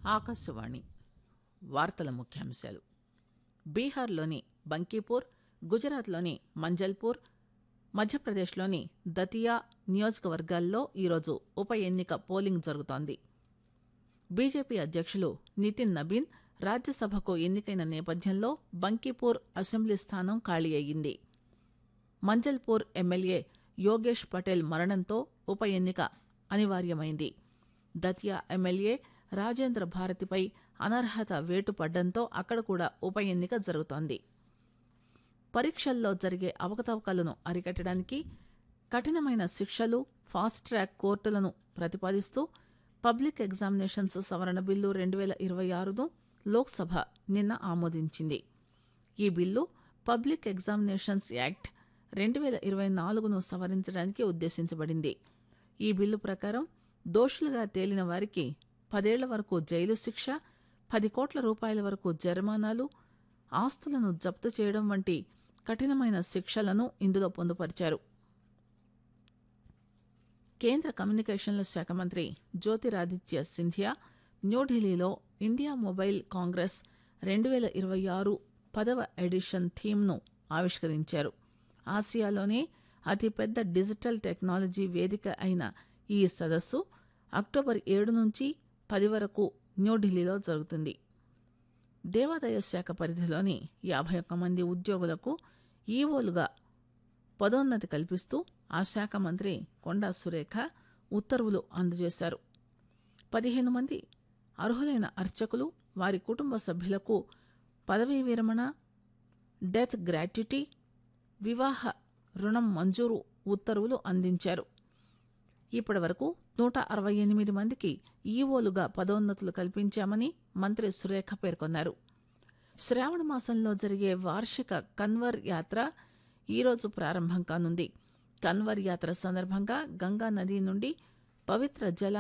ఆకాశవాణి వార్తల ముఖ్యాంశాలు బీహార్లోని బంకీపూర్ గుజరాత్లోని మంజల్పూర్ మధ్యప్రదేశ్లోని దతియా నియోజకవర్గాల్లో ఈరోజు ఉప ఎన్నిక పోలింగ్ జరుగుతోంది బీజేపీ అధ్యక్షులు నితిన్ నబీన్ రాజ్యసభకు ఎన్నికైన నేపథ్యంలో బంకీపూర్ అసెంబ్లీ స్థానం ఖాళీ అయ్యింది మంజల్పూర్ ఎమ్మెల్యే యోగేష్ పటేల్ మరణంతో ఉప ఎన్నిక అనివార్యమైంది దతియా ఎమ్మెల్యే రాజేంద్ర భారతిపై అనర్హత వేటు పడ్డంతో అక్కడ కూడా ఉప ఎన్నిక జరుగుతోంది పరీక్షల్లో జరిగే అవకతవకలను అరికట్టడానికి కఠినమైన శిక్షలు ఫాస్ట్ ట్రాక్ కోర్టులను ప్రతిపాదిస్తూ పబ్లిక్ ఎగ్జామినేషన్స్ సవరణ బిల్లు రెండు వేల ఇరవై ఆరును లోక్సభ నిన్న ఆమోదించింది ఈ బిల్లు పబ్లిక్ ఎగ్జామినేషన్స్ యాక్ట్ రెండు వేల ఇరవై నాలుగును సవరించడానికి ఉద్దేశించబడింది ఈ బిల్లు ప్రకారం దోషులుగా తేలిన వారికి పదేళ్ల వరకు జైలు శిక్ష పది కోట్ల రూపాయల వరకు జరిమానాలు ఆస్తులను జప్తు చేయడం వంటి కఠినమైన శిక్షలను ఇందులో పొందుపరిచారు కేంద్ర కమ్యూనికేషన్ల శాఖ మంత్రి జ్యోతిరాదిత్య సింధియా న్యూఢిల్లీలో ఇండియా మొబైల్ కాంగ్రెస్ రెండు వేల ఇరవై ఆరు పదవ ఎడిషన్ థీమ్ను ఆవిష్కరించారు ఆసియాలోనే అతిపెద్ద డిజిటల్ టెక్నాలజీ వేదిక అయిన ఈ సదస్సు అక్టోబర్ ఏడు నుంచి పది వరకు న్యూఢిల్లీలో జరుగుతుంది దేవాదాయ శాఖ పరిధిలోని యాభై ఒక్క మంది ఉద్యోగులకు ఈవోలుగా పదోన్నతి కల్పిస్తూ ఆ శాఖ మంత్రి కొండా సురేఖ ఉత్తర్వులు అందజేశారు పదిహేను మంది అర్హులైన అర్చకులు వారి కుటుంబ సభ్యులకు పదవీ విరమణ డెత్ గ్రాట్యుటీ వివాహ రుణం మంజూరు ఉత్తర్వులు అందించారు ఇప్పటి వరకు నూట అరవై ఎనిమిది మందికి ఈవోలుగా పదోన్నతులు కల్పించామని మంత్రి సురేఖ పేర్కొన్నారు శ్రావణ మాసంలో జరిగే వార్షిక కన్వర్ యాత్ర ఈరోజు ప్రారంభం కానుంది కన్వర్ యాత్ర సందర్భంగా గంగా నది నుండి పవిత్ర జల